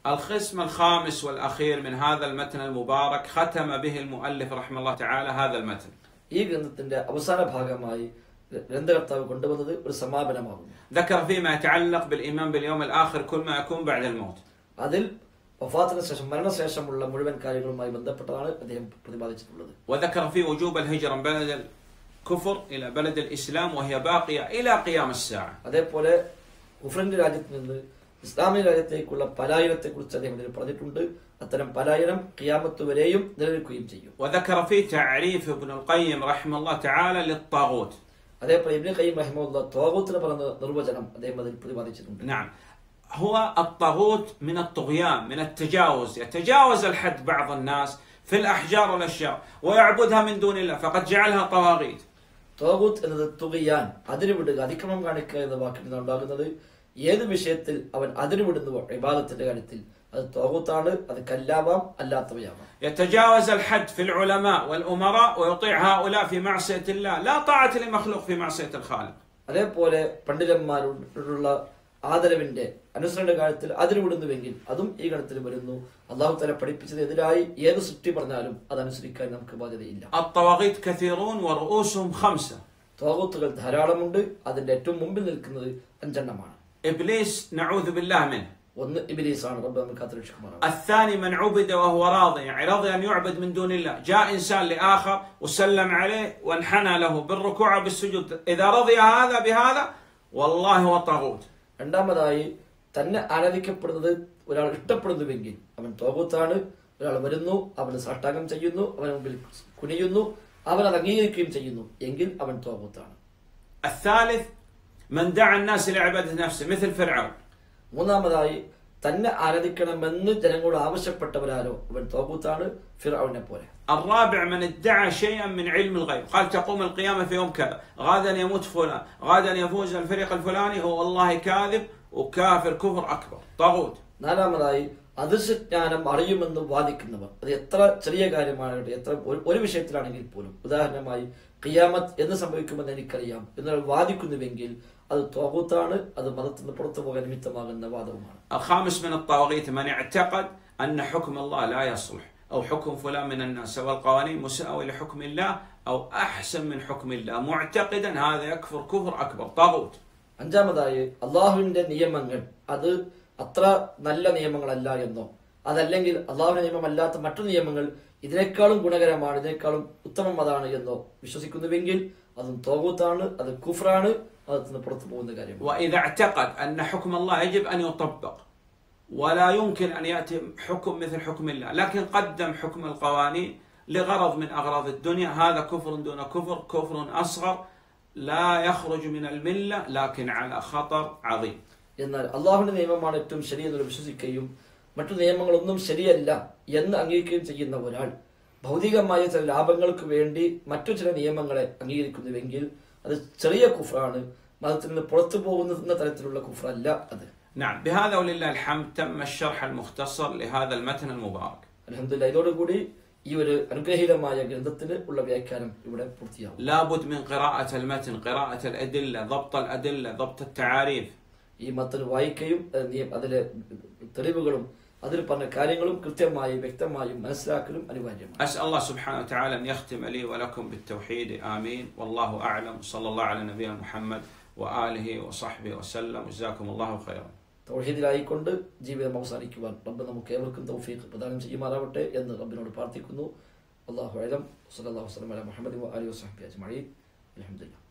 القسم الخامس والأخير من هذا المتن المبارك ختم به المؤلف رحمه الله تعالى هذا المتن ഈ ഗ്രന്ഥത്തിന്റെ അവസാന ഭാഗമായി ഗ്രന്ഥകർത്താവ് കൊണ്ടുവന്നത് ഒരു സമാപനമാകുന്നു ذكر فيما يتعلق بالإيمان باليوم الآخر كل ما يكون بعد الموت അതിൽ വഫാത്തിന് ശേഷം മരണശേഷമുള്ള മുഴുവൻ കാര്യങ്ങളുമായി ബന്ധപ്പെട്ടതാണ് അദ്ദേഹം പ്രതിപാദിച്ചിട്ടുള്ളത് وذكر فيه وجوب الهجرة من بلد الكفر إلى بلد الإسلام وهي باقية إلى قيام الساعة അതേപോലെ ഉഫ്രന്റെ രാജ്യത്ത് നിന്ന് ഇസ്ലാമിക രാജ്യത്തേക്കുള്ള പലായനത്തെ കുറിച്ച് അദ്ദേഹം ഇതിൽ പറഞ്ഞിട്ടുണ്ട് അത്തരം പലായനം കിയാമത്ത് വരെയും നിലനിൽക്കുകയും ചെയ്യും وذكر فيه تعريف ابن القيم رحمه الله تعالى للطاغوت അതേപോലെ ഇബ്നു ഖയ്യിം റഹിമഹുല്ല തോഗൂത്തിന് പറഞ്ഞ നിർവചനം അദ്ദേഹം അതിൽ പ്രതിപാദിച്ചിട്ടുണ്ട് نعم هو الطاغوت من الطغيان من التجاوز يتجاوز الحد بعض الناس في الأحجار والأشجار ويعبدها من دون الله فقد جعلها طواغيت തോഗൂത്ത് എന്നത് തുകയാൻ അതിര് വിടുക അതിക്രമം കാണിക്കുക എന്ന വാക്കിൽ നിന്ന് ഉണ്ടാകുന്നത് ഏത് വിഷയത്തിൽ അവൻ അതിര് വിടുന്നുവോ വിവാദത്തിന്റെ കാര്യത്തിൽ അത് തോഗൂത്താണ് അത് കല്ലാവാം അല്ലാത്തവയാവാം يتجاوز الحد في العلماء والأمراء ويطيع هؤلاء في معصية الله لا طاعة لمخلوق في معصية الخالق അതേപോലെ പണ്ഡിതന്മാരോടുള്ള ആദരവിന്റെ അനുസരണയുടെ കാര്യത്തിൽ അതിര് വിടുന്നുവെങ്കിൽ അതും ഈ ഗണത്തിൽ വരുന്നു അള്ളാഹു തല പഠിപ്പിച്ചത് എതിരായി ഏത് സൃഷ്ടി പറഞ്ഞാലും അതനുസരിക്കാൻ നമുക്ക് ബാധ്യതയില്ല الطواغيت كثيرون ورؤوسهم خمسة തോകൂത്തുകൾ ധാരാളമുണ്ട് അതിന്റെ ഏറ്റവും മുമ്പിൽ നിൽക്കുന്നത് അഞ്ചെണ്ണമാണ് إبليس نعوذ بالله منه ഒന്ന് ഇബിലീസാണ് റബ്ബ് നമ്മൾ കാത്തുരക്ഷിക്കുമാറാണ് الثاني من عبد وهو راضي يعني راضي أن يعبد من دون الله جاء إنسان لآخر وسلم عليه وانحنى له بالركوع بالسجود إذا رضي هذا بهذا والله هو طاغوت രണ്ടാമതായി തന്നെ ആരാധിക്കപ്പെടുന്നത് ഒരാൾ ഇഷ്ടപ്പെടുന്നുവെങ്കിൽ അവൻ തോകൂത്താണ് ഒരാൾ വരുന്നു അവന് സാഷ്ടാംഗം ചെയ്യുന്നു അവന് മുമ്പിൽ കുനിയുന്നു അവൻ അത് അംഗീകരിക്കുകയും ചെയ്യുന്നു എങ്കിൽ അവൻ തോകൂത്താണ് الثالث من دعا الناس إلى عبادة نفسه مثل فرعون മൂന്നാമതായി തന്നെ ആരാധിക്കണമെന്ന് ജനങ്ങളോട് ആവശ്യപ്പെട്ടവരാരോ അവൻ തോകൂത്താണ് ഫിറൌനെ പോലെ الرابع من ادعى شيئا من علم الغيب قال تقوم القيامة في يوم كذا غدا يموت فلان غدا يفوز الفريق الفلاني هو والله كاذب وكافر كفر أكبر طاغوت നാലാമതായി അദൃശ്യജ്ഞാനം അറിയുമെന്ന് വാദിക്കുന്നവർ അത് എത്ര ചെറിയ കാര്യമാകട്ടെ എത്ര ഒരു- ഒരു വിഷയത്തിലാണെങ്കിൽ പോലും ഉദാഹരണമായി ഖിയാമത്ത് എന്ന് സംഭവിക്കുമെന്ന് എനിക്കറിയാം എന്നാൽ വാദിക്കുന്നുവെങ്കിൽ അത് തോകൂത്താണ് അത് മതത്തിൽ നിന്ന് പുറത്തു പോകാൻ നിമിത്തമാകുന്ന വാദവുമാണ് الخامس من الطواغيت من اعتقد أن حكم الله لا يصلح أو حكم فلان من الناس سواء القوانين مساوية لحكم الله أو أحسن من حكم الله معتقدا هذا يكفر كفر أكبر طاغوت അഞ്ചാമതായി അള്ളാഹുവിന്റെ നിയമങ്ങൾ അത് അത്ര നല്ല നിയമങ്ങളല്ല എന്നോ അതല്ലെങ്കിൽ അള്ളാഹുവിന്റെ നിയമമല്ലാത്ത മറ്റു നിയമങ്ങൾ ഇതിനേക്കാളും ഗുണകരമാണ് ഇതിനേക്കാളും ഉത്തമം അതാണ് എന്നോ വിശ്വസിക്കുന്നുവെങ്കിൽ അതും തോകൂത്താണ് അത് കുഫറാണ് അതിൽ നിന്ന് പുറത്തു പോകുന്ന കാര്യമാണ് وإذا اعتقد أن حكم الله يجب أن يطبق ولا يمكن أن يأتي حكم مثل حكم الله لكن قدم حكم القوانين لغرض من أغراض الدنيا هذا كفر دون كفر كفر أصغر لا يخرج من الملة لكن على خطر عظيم എന്നാൽ അള്ളാഹുവിന്റെ നിയമമാണ് ഏറ്റവും ശരിയെന്ന് വിശ്വസിക്കുകയും മറ്റു നിയമങ്ങളൊന്നും ശരിയല്ല എന്ന് അംഗീകരിക്കുകയും ചെയ്യുന്ന ഒരാൾ ഭൗതികമായ ചില ലാഭങ്ങൾക്ക് വേണ്ടി മറ്റു ചില നിയമങ്ങളെ അംഗീകരിക്കുന്നുവെങ്കിൽ അത് ചെറിയ കുഫറാണ് മതത്തിൽ നിന്ന് പുറത്തു പോകുന്ന തരത്തിലുള്ള കുഫറല്ല അത് نعم بهذا ولله الحمد تم الشرح المختصر لهذا المتن المبارك അലഹമില്ല ഇതോടുകൂടി ഈ ഒരു അനുഗ്രഹീതമായ ഗ്രന്ഥത്തിന് ഉള്ള വ്യാഖ്യാനം ഇവിടെ പൂർത്തിയാവും لابد من قراءة المتن قراءة الأدلة ضبط الأدلة ضبط التعاريف ഈ മത്തിന് വായിക്കുകയും അത് നിയ- അതിലെ തെളിവുകളും അതിൽ പറഞ്ഞ കാര്യങ്ങളും കൃത്യമായും വ്യക്തമായും മനസ്സിലാക്കലും അനിവാര്യമാണ് أسأل الله سبحانه وتعالى أن يختم لي ولكم بالتوحيد آمين والله أعلم صلى الله على نبينا محمد وآله وصحبه وسلم جزاكم الله خيرا തൗഹീദിലായിക്കൊണ്ട് ജീവിതം അവസാനിക്കുവാൻ റബ്ബ് നമുക്ക് ഏവർക്കും തൗഫീഖ് പ്രദാനം ചെയ്യുമാറാവട്ടെ എന്ന് റബ്ബിനോട് പ്രാർത്ഥിക്കുന്നു അള്ളാഹു അലം സല്ലല്ലാഹു വസല്ലം അല മുഹമ്മദ് അലി വസഹബി അജ്മഈൻ അൽഹംദുലില്ലാഹ്